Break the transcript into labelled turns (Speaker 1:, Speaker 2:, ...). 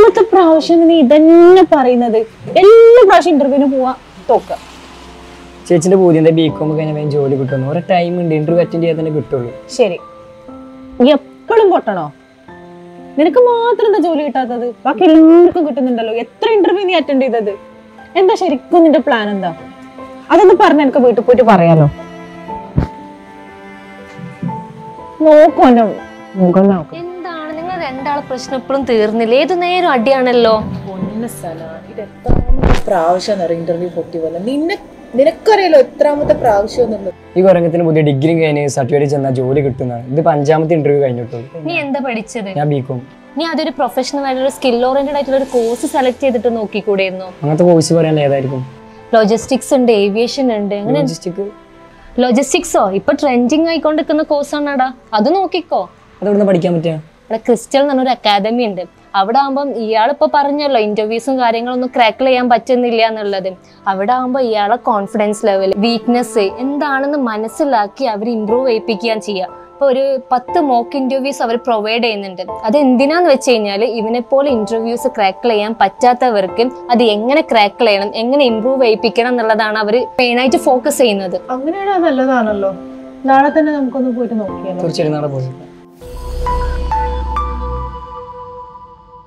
Speaker 1: എത്രാമത്തെ പ്രാവശ്യം നീ ഇതന്നെ പറയുന്നത് എല്ലാ പ്രാവശ്യം ഇന്റർവ്യൂവിന് പോവാ തോക്ക
Speaker 2: ചേച്ചിന്റെ പൂതി എന്താ ബി കോം കഴിഞ്ഞാൽ വേഗം ജോലി കിട്ടുന്നു ഒരു ടൈം ഉണ്ട് ഇന്റർവ്യൂ അറ്റൻഡ് ചെയ്യാൻ തന്നെ കിട്ടുള്ളൂ
Speaker 1: ശരി നീ എപ്പോഴും പൊട്ടണോ നിനക്ക് മാത്രം എന്താ ജോലി കിട്ടാത്തത് ബാക്കി എല്ലാവർക്കും കിട്ടുന്നുണ്ടല്ലോ എത്ര ഇന്റർവ്യൂ നീ അറ്റൻഡ് ചെയ്തത് എന്താ ശരിക്കും നിന്റെ പ്ലാൻ എന്താ അതൊന്ന് പറഞ്ഞ എനിക്ക് വീട്ടിൽ പോയിട്ട് പറയാലോ നോക്കൂ എന്റെ മുഖം നോക്കും
Speaker 3: എന്താണ് നിങ്ങൾ രണ്ടാളെ പ്രശ്നം ഇപ്പോഴും തീർന്നില്ല ഏതു നേരം അടിയാണല്ലോ
Speaker 4: പൊന്ന സന ഇത് എത്രാമത്തെ പ്രാവശ്യം ഇന്റർവ്യൂ പൊട്ടി വന്ന് നിന്നെ നിനക്കറിയാലോ എത്രാമത്തെ പ്രാവശ്യം എന്നുള്ളത്
Speaker 2: ഈ കൊരങ്ങത്തിന് പുതിയ ഡിഗ്രി കഴിഞ്ഞ് സർട്ടിഫിക്കറ്റ് ചെന്നാൽ ജോലി കിട്ടുന്നതാണ് ഇതിപ്പോ അഞ്ചാമത്തെ ഇന്റർവ്യൂ കഴിഞ്ഞിട്ടുള്ളൂ
Speaker 3: നീ എന്താ പഠിച്ചത്
Speaker 2: ഞാൻ ബി കോം
Speaker 3: നീ അതൊരു പ്രൊഫഷണൽ ആയിട്ടുള്ള സ്കിൽ ഓറിയന്റഡ് ആയിട്ടുള്ള ഒരു കോഴ്സ് സെലക്ട് ചെയ്തിട്ട് നോക്കിക്കൂടെയിരുന്നോ
Speaker 2: അങ്ങനത്തെ കോഴ്സ് പറയാൻ ഏതായിരിക്കും
Speaker 3: ലോജിസ്റ്റിക്സ് ഉണ്ട് ഏവിയേഷൻ ഉണ്ട് അങ്ങനെ
Speaker 2: ലോജിസ്റ്റിക്
Speaker 3: ലോജിസ്റ്റിക്സോ ഇപ്പൊ ട്രെൻഡിങ് ആയിക്കൊണ്ടിരിക്കുന്ന കോഴ്സ് ആണടാ അത് നോക്കിക്കോ
Speaker 2: അതെവിടെ പഠിക്കാൻ പറ്റുക
Speaker 3: അവിടെ ക്രിസ്റ്റൽ എന്ന് പറഞ്ഞൊരു അക്കാദമി ഉണ്ട് അവിടെ ആകുമ്പം ഇയാളിപ്പോ പറഞ്ഞല്ലോ ഇന്റർവ്യൂസും കാര്യങ്ങളൊന്നും ക്രാക്കിൾ ചെയ്യാൻ പറ്റുന്നില്ല എന്നുള്ളത് അവിടെ ആകുമ്പോൾ ഇയാളെ കോൺഫിഡൻസ് ലെവൽ വീക്ക്നെസ് എന്താണെന്ന് മനസ്സിലാക്കി അവർ ഇമ്പ്രൂവ് ചെയ്യിപ്പിക്കുകയും ചെയ്യുക ഇപ്പൊ ഒരു പത്ത് മോക്ക് ഇന്റർവ്യൂസ് അവർ പ്രൊവൈഡ് ചെയ്യുന്നുണ്ട് അത് എന്തിനാന്ന് വെച്ച് കഴിഞ്ഞാൽ ഇവനെ പോലെ ഇന്റർവ്യൂസ് ക്രാക്കിൾ ചെയ്യാൻ പറ്റാത്തവർക്ക് അത് എങ്ങനെ ക്രാക്കിൾ ചെയ്യണം എങ്ങനെ ഇമ്പ്രൂവ് ചെയ്യിപ്പിക്കണം എന്നുള്ളതാണ് അവർ മെയിനായിട്ട് ഫോക്കസ് ചെയ്യുന്നത്
Speaker 1: അങ്ങനെയാണെങ്കിൽ നല്ലതാണല്ലോ നാളെ തന്നെ നമുക്കൊന്ന് പോയിട്ട് നോക്കിയാലോ
Speaker 2: തീർച്ചയായിട്ടും നാളെ പോയി